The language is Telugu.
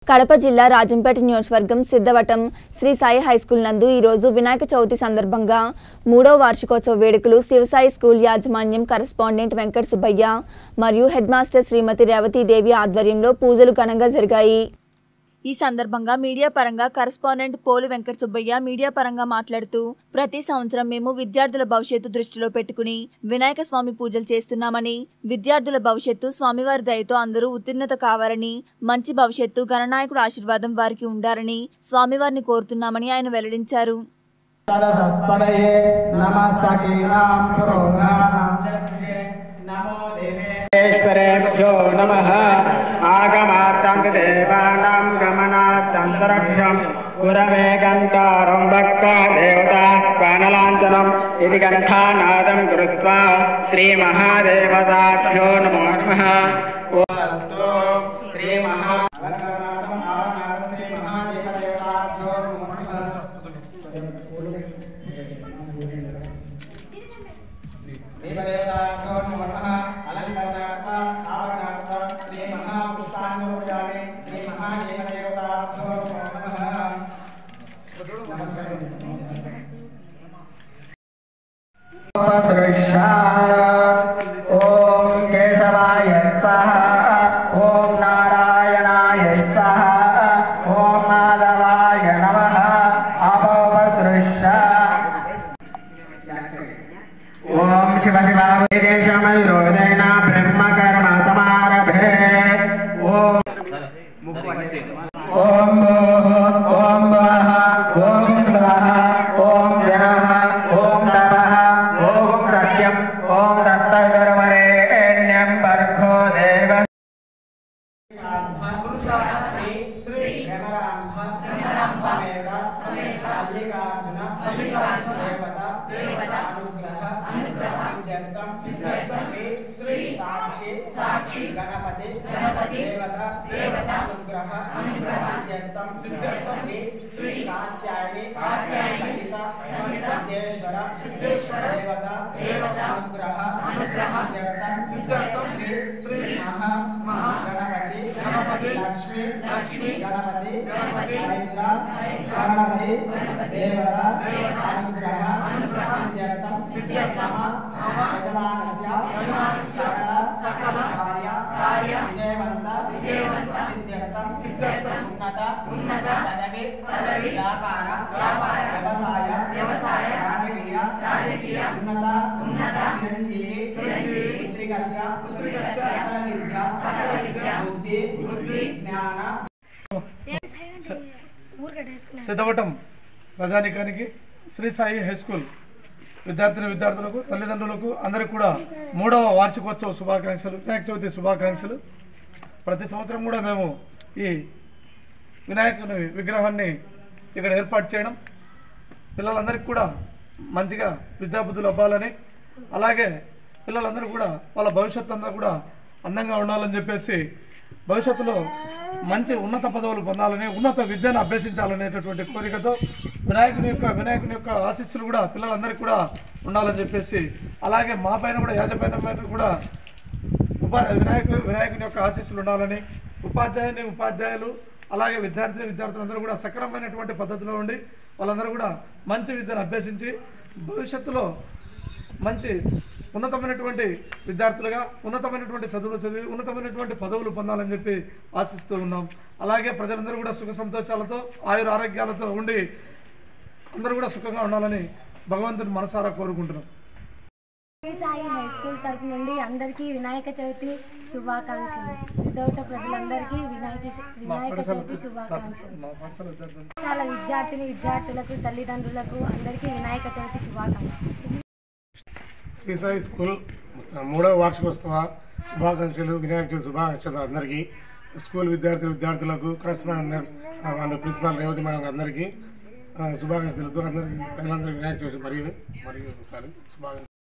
కడప జిల్లా రాజంపేట నియోజకవర్గం సిద్ధవటం శ్రీ సాయి హైస్కూల్ నందు ఈరోజు వినాయక చవితి సందర్భంగా మూడో వార్షికోత్సవ వేడుకలు శివసాయి స్కూల్ యాజమాన్యం కరస్పాండెంట్ వెంకట సుబ్బయ్య మరియు హెడ్ మాస్టర్ శ్రీమతి రేవతీదేవి ఆధ్వర్యంలో పూజలు ఘనంగా జరిగాయి ఈ సందర్భంగా మీడియా పరంగా కరస్పాండెంట్ పోలు వెంకట సుబ్బయ్య మీడియా పరంగా మాట్లాడుతూ ప్రతి సంవత్సరం మేము విద్యార్థుల భవిష్యత్తు దృష్టిలో పెట్టుకుని వినాయక స్వామి పూజలు చేస్తున్నామని విద్యార్థుల భవిష్యత్తు స్వామివారి దయతో అందరూ ఉత్తీర్ణత కావాలని మంచి భవిష్యత్తు గణనాయకుడు ఆశీర్వాదం వారికి ఉండాలని స్వామివారిని కోరుతున్నామని ఆయన వెల్లడించారు సరస్వతయే నమస్తకీనాం పురోగానాం చక్షుషే నమో దేవేశ్వరేభ్యో నమః ఆగమార్థం దేవానాం గమనార్థంతరక్షం గురవే గంటారం భక్త దేవతా ప్రాణలాంఛనం ఇది గంఠానాదం కృత్వా శ్రీమహాదేవతాభ్యో నమో నమః ఓస్తు శ్రీమహా శ్రీమహాదేవదేవతాభ్యో నమో నమః దేవదేవతాభ్యో నమః అలంకరణార్థ ఆవరణార్థ శ్రీ మహాపుష్పానుపయామి శ్రీ మహాదేవదేవతాభ్యో నమః ఓం కేశవాయ స్వాహ ఓం నారాయణాయ స్వాహ ఓం మాధవాయ నమః అపోపసృష్య ఓం శివ శివ దేశమయురోదయన బ్రహ్మకర్మ సమారభే ఓం ఓం భూః ఓం భువః ఓం స్వః ఓం జనః ఓం తపః ఓం సత్యం ఓం దస్తవిదుర్వరేణ్యం భర్గో దేవ సాక్షి గణపతి దేవత దేవత అనుగ్రహ అనుగ్రహం శ్రీ శ్రీ కాత్యాయని సహిత సిద్ధేశ్వర సిద్ధేశ్వర దేవత దేవత అనుగ్రహ అనుగ్రహం శ్రీ శ్రీ మహా మహా గణపతి గణపతి లక్ష్మి లక్ష్మి గణపతి గణపతి హైద్ర గణపతి దేవత దేవత అనుగ్రహ అనుగ్రహం సిద్ధ్యర్థం యజమానస్య సకల సకల కార్య కార్య విజయవంత విజయవంత సిద్ధ్యర్థం సిద్ధ్యర్థం ఉన్నత ఉన్నత పదవి పదవి వ్యాపార వ్యాపార వ్యవసాయ వ్యవసాయ రాజకీయ రాజకీయ ఉన్నత ఉన్నత చిరంజీవి చిరంజీవి పుత్రికస్య పుత్రికస్య సకల విద్య సకల విద్య బుద్ధి బుద్ధి జ్ఞాన సిద్ధవటం ప్రజానికానికి శ్రీ సాయి హై స్కూల్ విద్యార్థిని విద్యార్థులకు తల్లిదండ్రులకు అందరికీ కూడా మూడవ వార్షికోత్సవ శుభాకాంక్షలు వినాయక చవితి శుభాకాంక్షలు ప్రతి సంవత్సరం కూడా మేము ఈ వినాయకుని విగ్రహాన్ని ఇక్కడ ఏర్పాటు చేయడం పిల్లలందరికీ కూడా మంచిగా విద్యాబుద్ధులు అవ్వాలని అలాగే పిల్లలందరూ కూడా వాళ్ళ భవిష్యత్తు అంతా కూడా అందంగా ఉండాలని చెప్పేసి భవిష్యత్తులో మంచి ఉన్నత పదవులు పొందాలని ఉన్నత విద్యను అభ్యసించాలనేటటువంటి కోరికతో వినాయకుని యొక్క వినాయకుని యొక్క ఆశీస్సులు కూడా పిల్లలందరికీ కూడా ఉండాలని చెప్పేసి అలాగే మా పైన కూడా యాజపైన పైన కూడా ఉపా వినాయకు వినాయకుని యొక్క ఆశీస్సులు ఉండాలని ఉపాధ్యాయుని ఉపాధ్యాయులు అలాగే విద్యార్థి విద్యార్థులందరూ కూడా సక్రమమైనటువంటి పద్ధతిలో ఉండి వాళ్ళందరూ కూడా మంచి విద్యను అభ్యసించి భవిష్యత్తులో మంచి ఉన్నతమైనటువంటి విద్యార్థులుగా ఉన్నతమైనటువంటి చదువులు చదివి ఉన్నతమైనటువంటి పదవులు పొందాలని చెప్పి ఆశిస్తూ ఉన్నాం అలాగే ప్రజలందరూ కూడా సుఖ సంతోషాలతో ఆయుర ఆరోగ్యాలతో ఉండి అందరూ కూడా సుఖంగా ఉండాలని భగవంతుని మనసారా కోరుకుంటున్నాం శ్రీ సాయి హై స్కూల్ తరపు నుండి అందరికీ వినాయక చవితి శుభాకాంక్షలు సిద్ధౌట ప్రజలందరికీ వినాయక వినాయక చవితి శుభాకాంక్షలు మా పాఠశాల విద్యార్థులు చాలా విద్యార్థిని విద్యార్థులకు తల్లిదండ్రులకు అందరికీ వినాయక చవితి శుభాకాంక్షలు శ్రీ సాయి స్కూల్ మూడవ వార్షికోత్సవ శుభాకాంక్షలు వినాయక చవితి శుభాకాంక్షలు అందరికీ స్కూల్ విద్యార్థులు విద్యార్థులకు కరెస్పాండెంట్ మన ప్రిన్సిపాల్ రేవతి మేడం అందరికీ ఆ, శుభాకాంక్షలు తెలుపుతూ అందరికీ ప్రజలందరికీ వినాయక చవితి మరియు మరియు ఒకసారి శుభాకాంక్షలు